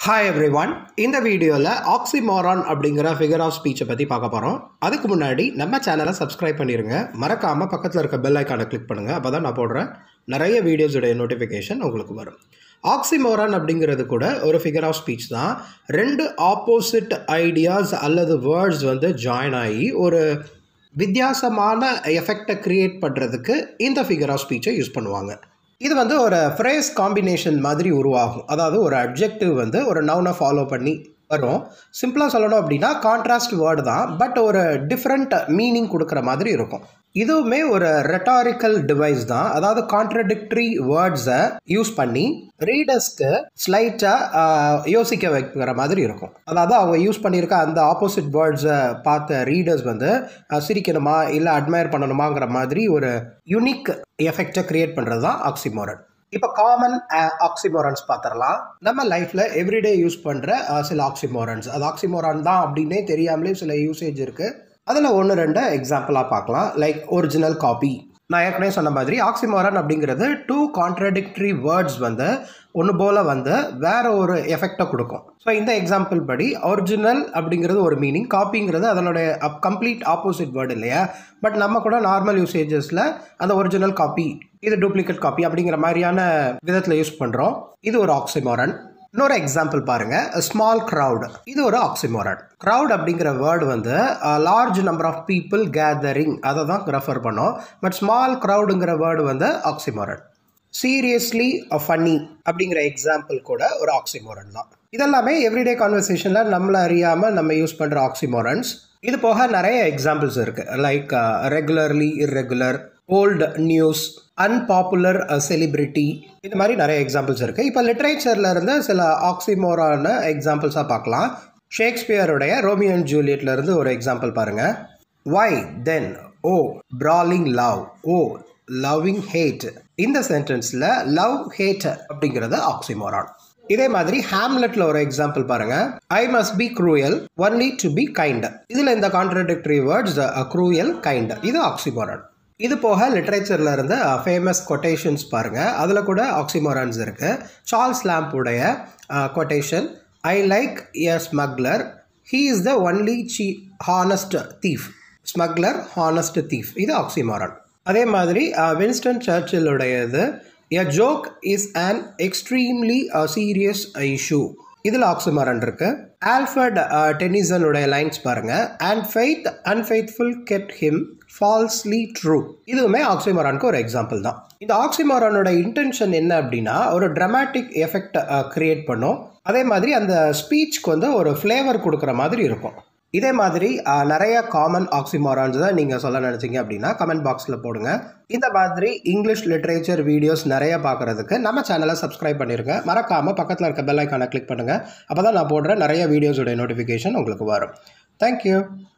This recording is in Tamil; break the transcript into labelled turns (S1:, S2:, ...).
S1: ஹாய் எவ்ரி ஒன் இந்த வீடியோவில் ஆக்சிமாரான் அப்படிங்கிற ஃபிகர் ஆஃப் ஸ்பீச்சை பற்றி பார்க்க போகிறோம் அதுக்கு முன்னாடி நம்ம சேனலை சப்ஸ்கிரைப் பண்ணிடுங்க மறக்காமல் பக்கத்தில் இருக்க பெல் ஐக்கானை கிளிக் பண்ணுங்கள் அப்போ தான் நான் போடுறேன் நிறைய வீடியோஸுடைய நோட்டிஃபிகேஷன் உங்களுக்கு வரும் ஆக்சிமோரான் அப்படிங்கிறது கூட ஒரு ஃபிகர் ஆஃப் ஸ்பீச் தான் ரெண்டு ஆப்போசிட் ஐடியாஸ் அல்லது வேர்ட்ஸ் வந்து ஜாயின் ஆகி ஒரு வித்தியாசமான எஃபெக்டை க்ரியேட் பண்ணுறதுக்கு இந்த ஃபிகர் ஆஃப் ஸ்பீச்சை யூஸ் பண்ணுவாங்க இது வந்து ஒரு ஃப்ரேஸ் காம்பினேஷன் மாதிரி உருவாகும் அதாவது ஒரு அப்ஜெக்டிவ் வந்து ஒரு நவுனை ஃபாலோ பண்ணி வரும் சிம்பிளாக சொல்லணும் அப்படின்னா கான்ட்ராஸ்ட் வேர்டு தான் பட் ஒரு டிஃப்ரெண்ட் மீனிங் கொடுக்குற மாதிரி இருக்கும் இதுவுமே ஒரு ரெட்டாரிக்கல் டிவைஸ் தான் அதாவது கான்ட்ரடிக்டரி வேர்ட்ஸை யூஸ் பண்ணி ரீடர்ஸ்க்கு ஸ்லைட்டாக யோசிக்க வைக்கிற மாதிரி இருக்கும் அதாவது அவங்க யூஸ் பண்ணியிருக்க அந்த ஆப்போசிட் வேர்ட்ஸை பார்த்த ரீடர்ஸ் வந்து அஹ், சிரிக்கணுமா இல்லை அட்மையர் பண்ணணுமாங்கிற மாதிரி ஒரு யுனிக் எஃபெக்டை கிரியேட் பண்ணுறது தான் ஆக்சிமோரன் இப்போ காமன் ஆக்சிமோரன்ஸ் பார்த்துடலாம் நம்ம லைஃப்பில் எவ்ரிடே யூஸ் பண்ணுற சில ஆக்சிமோரன்ஸ் அது ஆக்சிமோரான் தான் அப்படின்னே தெரியாமலே சில யூசேஜ் இருக்குது அதில் ஒன்று ரெண்டு எக்ஸாம்பிளாக பார்க்கலாம் லைக் ஒரிஜினல் காப்பி நான் ஏற்கனவே சொன்ன மாதிரி ஆக்சிமோரன் அப்படிங்கிறது டூ கான்ட்ரடிக்டரி வேர்ட்ஸ் வந்து ஒன்று போல் வந்து வேற ஒரு எஃபெக்டை கொடுக்கும் ஸோ இந்த எக்ஸாம்பிள் படி ஒரிஜினல் அப்படிங்கிறது ஒரு மீனிங் காப்பிங்கிறது அதனுடைய கம்ப்ளீட் ஆப்போசிட் வேர்டு இல்லையா பட் நம்ம கூட நார்மல் யூசேஜஸில் அந்த ஒரிஜினல் காப்பி இது டூப்ளிகேட் காப்பி அப்படிங்கிற மாதிரியான விதத்தில் யூஸ் பண்ணுறோம் இது ஒரு ஆக்சிமோரன் இன்னொரு எக்ஸாம்பிள் பாருங்க ஸ்மால் crowd இது ஒரு ஆக்சிமோரன் crowd அப்படிங்கிற வேர்டு வந்து large number of people gathering அதை தான் ரெஃபர் பண்ணோம் பட் ஸ்மால் க்ரௌடுங்கிற வேர்டு வந்து ஆக்சிமோரன் சீரியஸ்லி ஃபன்னி அப்படிங்கிற எக்ஸாம்பிள் கூட ஒரு ஆக்சிமோரன் தான் இதெல்லாமே எவ்ரிடே கான்வர்சேஷனில் நம்மளை அறியாமல் நம்ம யூஸ் பண்ணுற ஆக்சிமோரன்ஸ் இது போக நிறைய எக்ஸாம்பிள்ஸ் இருக்குது like regularly irregular old news unpopular celebrity இது மாதிரி நிறைய எக்ஸாம்பிள்ஸ் இருக்குது இப்போ லிட்ரேச்சரில் இருந்து சில ஆக்சிமோரான எக்ஸாம்பிள்ஸாக பார்க்கலாம் ஷேக்ஸ்பியருடைய ரோமியோ அண்ட் ஜூலியட்ல இருந்து ஒரு எக்ஸாம்பிள் பாருங்கள் why then O brawling love O loving hate இந்த சென்டென்ஸில் லவ் ஹேட் அப்படிங்கிறது ஆக்சிமோரான் இதே மாதிரி ஹேம்லெட்ல ஒரு எக்ஸாம்பிள் பாருங்க I must be cruel only to be kind இதுல இந்த கான்ட்ரடிக்டரி வேர்ட்ஸ் க்ரூயல் கைண்ட் இது ஆக்சிமோரான் இது போக லிட்ரேச்சர்ல இருந்த ஃபேமஸ் கொட்டேஷன்ஸ் பாருங்க அதுல கூட ஆக்சிமோரான்ஸ் இருக்கு சார்ல்ஸ் லேம்புடைய quotation I like a smuggler he is the only சி honest thief smuggler honest thief இது ஆக்சிமோரான் அதே மாதிரி வின்ஸ்டன் சர்ச்சிலுடையது a joke is an extremely serious issue இதில் ஆக்சிமரன் இருக்கு ஆல்ஃபர்ட் டெனிசனுடைய லைன்ஸ் பாருங்க and faith unfaithful kept him falsely true இதுவுமே ஆக்சிமரானுக்கு ஒரு எக்ஸாம்பிள் தான் இந்த ஆக்சிமரானோட இன்டென்ஷன் என்ன அப்படின்னா ஒரு ட்ரமாட்டிக் எஃபெக்ட் கிரியேட் பண்ணும் அதே மாதிரி அந்த ஸ்பீச்க்கு வந்து ஒரு ஃப்ளேவர் கொடுக்குற மாதிரி இருக்கும் இதே மாதிரி அஹ், நிறைய காமன் ஆக்சிமாரான்ஸ் தான் நீங்கள் சொல்ல நினச்சிங்க அப்படின்னா கமெண்ட் பாக்ஸில் போடுங்க இந்த மாதிரி இங்கிலீஷ் லிட்ரேச்சர் வீடியோஸ் நிறைய பார்க்குறதுக்கு நம்ம சேனலை சப்ஸ்கிரைப் பண்ணிருங்க மறக்காமல் பக்கத்தில் இருக்க பெல் ஐக்கானை கிளிக் பண்ணுங்கள் அப்போ தான் நான் போடுற நிறைய வீடியோஸோட நோட்டிஃபிகேஷன் உங்களுக்கு வரும் தேங்க்யூ